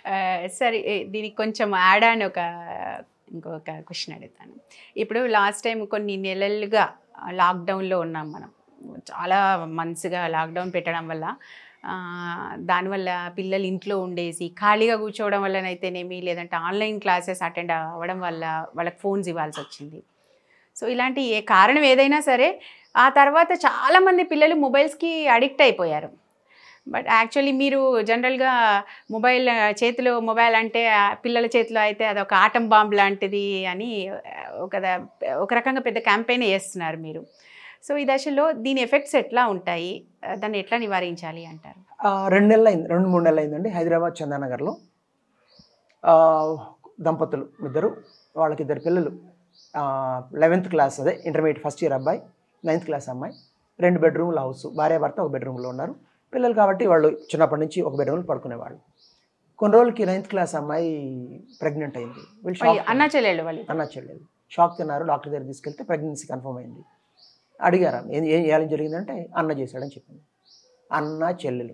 సరే ఏ, దీనికి కొంచెం యాడ్ అని ఒక ఇంకొక క్వశ్చన్ అడుగుతాను ఇప్పుడు లాస్ట్ టైం కొన్ని నెలలుగా లాక్డౌన్లో ఉన్నాం మనం చాలా మంత్స్గా లాక్డౌన్ పెట్టడం వల్ల ఆ, దానివల్ల పిల్లలు ఇంట్లో ఉండేసి ఖాళీగా కూర్చోవడం వల్లనైతేనేమి లేదంటే ఆన్లైన్ క్లాసెస్ అటెండ్ అవ్వడం వల్ల వాళ్ళకి ఫోన్స్ ఇవ్వాల్సి వచ్చింది సో ఇలాంటి ఏ కారణం ఏదైనా సరే ఆ తర్వాత చాలామంది పిల్లలు మొబైల్స్కి అడిక్ట్ అయిపోయారు బట్ యాక్చువల్లీ మీరు జనరల్గా మొబైల్ చేతిలో మొబైల్ అంటే ఆ పిల్లల చేతిలో అయితే అది ఒక ఆటం బాంబ్ లాంటిది అని ఒక ద- ఒక రకంగా పెద్ద క్యాంపెయిన్ చేస్తున్నారు మీరు సో ఈ దశలో దీని ఎఫెక్ట్స్ ఎట్లా ఉంటాయి ఆ, దాన్ని ఎట్లా నివారించాలి అంటారు ఆ, రెండు నెలలు అయింది రెండు మూడు నెలలు అయిందండి హైదరాబాద్ చందానగర్లో ఆ, దంపతులు ఇద్దరు వాళ్ళకి ఇద్దరు పిల్లలు లెవెన్త్ క్లాస్ అదే ఇంటర్మీడియట్ ఫస్ట్ ఇయర్ అబ్బాయి నైన్త్ క్లాస్ అమ్మాయి రెండు బెడ్రూమ్ల హౌస్ భార్య భర్త ఒక బెడ్రూమ్లో ఉన్నారు పిల్లలు కాబట్టి వాళ్ళు చిన్నప్పటి నుంచి ఒక బెడ్రూమ్లో పడుకునేవాళ్ళు కొన్ని రోజులకి నైన్త్ క్లాస్ అమ్మాయి ప్రెగ్నెంట్ అయింది వీళ్ళు వాళ్ళ షాక్ అన్నా చెల్లెళ్ళు వాళ్ళు అన్న చెల్లెలు షాక్ తిన్నారు డాక్టర్ దగ్గర తీసుకెళ్తే ప్రెగ్నెన్సీ కన్ఫర్మ్ అయింది అడిగారు ఏం ఏం ఏం జరిగిందంటే అన్న చేశాడని చెప్పింది అన్న చెల్లెలు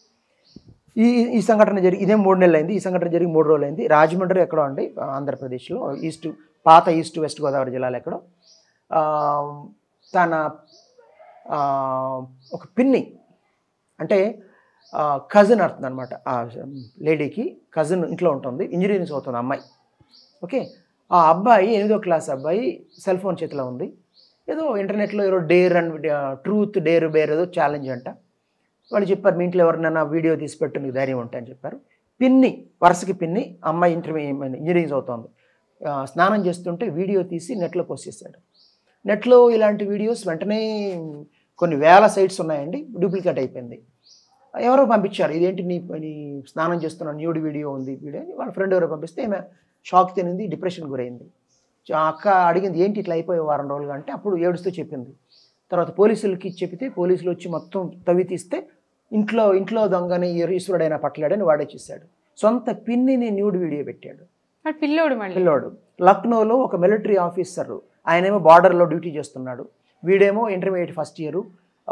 ఈ ఈ సంఘటన జరిగి ఇదే మూడు నెలలు అయింది ఈ సంఘటన జరిగి మూడు రోజులు అయింది రాజమండ్రి ఎక్కడో అండి ఆంధ్రప్రదేశ్లో ఈస్ట్ పాత ఈస్ట్ వెస్ట్ గోదావరి జిల్లాలో ఎక్కడో ఆ, తన ఆ, ఒక పిన్ని అంటే కజిన్ అవుతుంది అనమాట ఆ లేడీకి కజిన్ ఇంట్లో ఉంటుంది ఇంజనీరింగ్ చదువుతుంది అమ్మాయి ఓకే ఆ అబ్బాయి ఎనిమిదో క్లాస్ అబ్బాయి సెల్ ఫోన్ చేతిలో ఉంది ఏదో ఇంటర్నెట్లో ఏదో dare and truth dare bare ఏదో ఛాలెంజ్ అంట వాళ్ళు చెప్పారు మీ ఇంట్లో ఎవరినైనా వీడియో తీసి పెట్టు నీకు ధైర్యం ఉంటా అని చెప్పారు పిన్ని వరుసకి పిన్ని అమ్మాయి ఇంటర్మీడియట్ ఇంజనీరింగ్ చదువుతోంది ఆ, స్నానం చేస్తుంటే వీడియో తీసి నెట్లో పోస్ట్ చేశాడు నెట్లో ఇలాంటి వీడియోస్ వెంటనే కొన్ని వేల సైట్స్ ఉన్నాయండి డూప్లికేట్ అయిపోయింది ఎవరో పంపించారు ఇదేంటి నీ నీ స్నానం చేస్తున్న న్యూడ్ వీడియో ఉంది వీడియో అని వాళ్ళ ఫ్రెండ్ ఎవరో పంపిస్తే ఆమె షాక్ తినింది డిప్రెషన్ గురైంది సో ఆ అక్క అడిగింది ఏంటి ఇట్లా అయిపోయి వారం రోజులుగా అంటే అప్పుడు ఏడుస్తూ చెప్పింది తర్వాత పోలీసులకి చెప్తే పోలీసులు వచ్చి మొత్తం తవ్వి తీస్తే ఇంట్లో ఇంట్లో దొంగని ఈశ్వరుడైనా పట్టలేడని వాడే చూశాడు సొంత పిన్నిని న్యూడ్ వీడియో పెట్టాడు వాడు పిల్లోడు మళ్ళీ పిల్లోడు లక్నోలో ఒక మిలిటరీ ఆఫీసర్ ఆయనేమో బార్డర్లో డ్యూటీ చేస్తున్నాడు వీడేమో ఇంటర్మీడియట్ ఫస్ట్ ఇయర్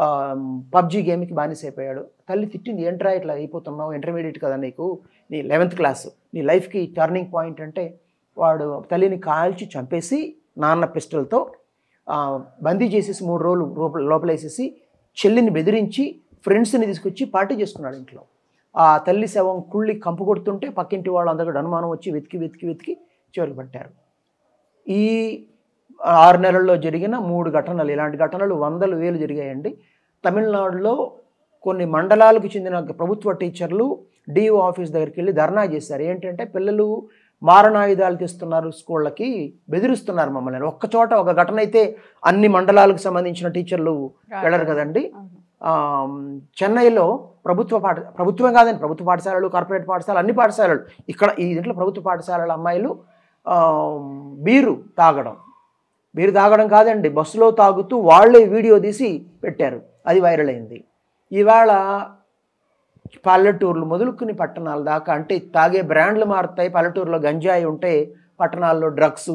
పబ్జీ గేమ్కి బానిస అయిపోయాడు తల్లి తిట్టింది ఏంట్రా ఇట్లా అయిపోతున్నావు ఇంటర్మీడియట్ కదా నీకు నీ లెవెన్త్ క్లాస్ నీ లైఫ్కి టర్నింగ్ పాయింట్ అంటే వాడు తల్లిని కాల్చి చంపేసి నాన్న పిస్టల్తో బందీ చేసేసి మూడు రోజులు లోపల లోపలేసేసి చెల్లిని బెదిరించి ఫ్రెండ్స్ని తీసుకొచ్చి పార్టీ చేసుకున్నాడు ఇంట్లో ఆ తల్లి శవం కుళ్ళి కంపు కొడుతుంటే పక్కింటి వాళ్ళు అందరూ కూడా అనుమానం వచ్చి వెతికి వెతికి వెతికి చివరికి పట్టారు ఈ ఆరు నెలల్లో జరిగిన మూడు ఘటనలు ఇలాంటి ఘటనలు వందలు వేలు జరిగాయండి తమిళనాడులో కొన్ని మండలాలకు చెందిన ప్రభుత్వ టీచర్లు డిఓ ఆఫీస్ దగ్గరికి వెళ్ళి ధర్నా చేశారు ఏంటంటే పిల్లలు మారణాయుధాలు తెస్తున్నారు స్కూళ్ళకి బెదిరిస్తున్నారు మమ్మల్ని ఒక్క చోట ఒక ఘటన అయితే అన్ని మండలాలకు సంబంధించిన టీచర్లు వెళ్ళరు కదండి అవును. ఆ, చెన్నైలో ప్రభుత్వ పాఠ ప్రభుత్వం కాదండి ప్రభుత్వ పాఠశాలలు కార్పొరేట్ పాఠశాలలు అన్ని పాఠశాలలు ఇక్కడ ఈ దీంట్లో ప్రభుత్వ పాఠశాలల అమ్మాయిలు ఆ, బీరు తాగడం బీరు తాగడం కాదండి బస్సులో తాగుతూ వాళ్ళే వీడియో తీసి పెట్టారు అది వైరల్ అయింది ఇవాళ పల్లెటూర్లు మొదలుకుని పట్టణాల దాకా అంటే తాగే బ్రాండ్లు మారుతాయి పల్లెటూరులో గంజాయి ఉంటే పట్టణాల్లో డ్రగ్స్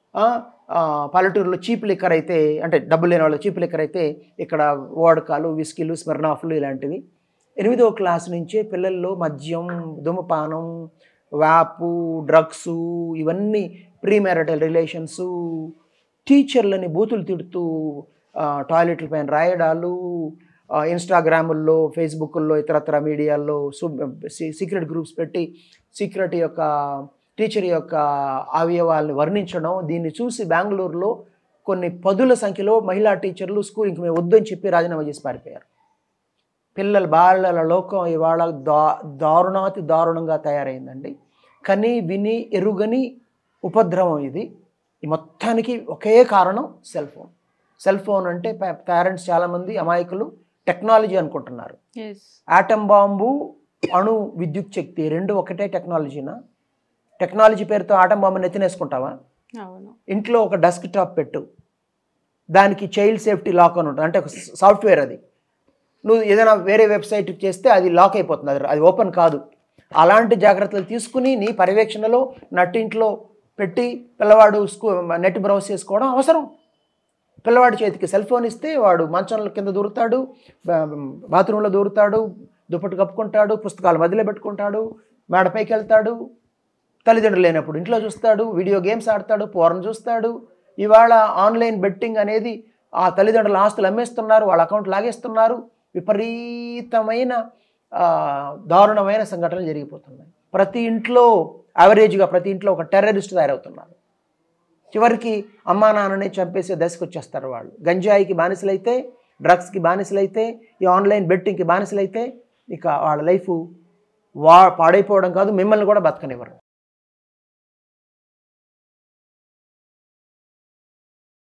పల్లెటూరులో చీప్ లిక్కర్ అయితే అంటే డబ్బులు లేని వాళ్ళు చీప్ లిక్కర్ అయితే ఇక్కడ ఓడకాలు విస్కీలు స్మరణాఫ్లు ఇలాంటివి ఎనిమిదవ క్లాస్ నుంచే పిల్లల్లో మద్యం ధూమపానం వ్యాపు డ్రగ్స్ ఇవన్నీ ప్రీ మ్యారిటల్ రిలేషన్స్ టీచర్లని బూతులు తిడుతూ ఆ, టాయిలెట్ల పైన రాయడాలు ఆ, ఇన్స్టాగ్రాముల్లో ఫేస్బుక్ల్లో ఇతరత్ర మీడియాల్లో సీక్రెట్ గ్రూప్స్ పెట్టి సీక్రెట్ యొక్క టీచర్ యొక్క అవయవాల్ని వర్ణించడం దీన్ని చూసి బెంగళూరులో కొన్ని పదుల సంఖ్యలో మహిళా టీచర్లు స్కూల్ ఇంక మేము వద్దని చెప్పి రాజీనామా చేసి పారిపోయారు పిల్లల బాలల లోకం ఇవాళ దా దారుణాతి దారుణంగా తయారైందండి కని విని ఎరుగని ఉపద్రవం ఇది ఈ మొత్తానికి ఒకే కారణం సెల్ ఫోన్ సెల్ ఫోన్ అంటే పేరెంట్స్ చాలామంది అమాయకులు టెక్నాలజీ అనుకుంటున్నారు Yes. ఆటం బాంబు అణు విద్యుత్ శక్తి రెండు ఒకటే టెక్నాలజీనా టెక్నాలజీ పేరుతో ఆటం బాంబు నెత్తినేసుకుంటావా అవును ఇంట్లో ఒక డెస్క్ టాప్ పెట్టు దానికి చైల్డ్ సేఫ్టీ లాక్ అని ఉంటుంది అంటే ఒక సాఫ్ట్వేర్ అది నువ్వు ఏదైనా వేరే వెబ్సైట్ చేస్తే అది లాక్ అయిపోతుంది అది అది ఓపెన్ కాదు అలాంటి జాగ్రత్తలు తీసుకుని నీ పర్యవేక్షణలో నట్టింట్లో పెట్టి పిల్లవాడు స్కూ నెట్ బ్రౌజ్ చేసుకోవడం అవసరం పిల్లవాడి చేతికి సెల్ ఫోన్ ఇస్తే వాడు మంచంలో కింద దూరుతాడు బా- బాత్రూంలో దూరుతాడు దుప్పటి కప్పుకుంటాడు పుస్తకాలు మధ్యలో పెట్టుకుంటాడు మేడపైకి వెళ్తాడు తల్లిదండ్రులు లేనప్పుడు ఇంట్లో చూస్తాడు వీడియో గేమ్స్ ఆడతాడు పోరను చూస్తాడు ఇవాళ ఆన్లైన్ బెట్టింగ్ అనేది ఆ తల్లిదండ్రుల ఆస్తులు అమ్మేస్తున్నారు వాళ్ళ అకౌంట్ లాగేస్తున్నారు విపరీతమైన ఆ, దారుణమైన సంఘటనలు జరిగిపోతున్నాయి ప్రతి ఇంట్లో యావరేజ్గా ప్రతి ఇంట్లో ఒక టెర్రరిస్ట్ తయారవుతున్నారు చివరికి అమ్మా నాన్నని చంపేసే దశకు వచ్చేస్తారు వాళ్ళు గంజాయికి బానిసలైతే డ్రగ్స్కి బానిసలైతే ఈ ఆన్లైన్ బెట్టింగ్కి బానిసలైతే ఇక వాళ్ళ లైఫ్ వా పాడైపోవడం కాదు మిమ్మల్ని కూడా బతకనివ్వరు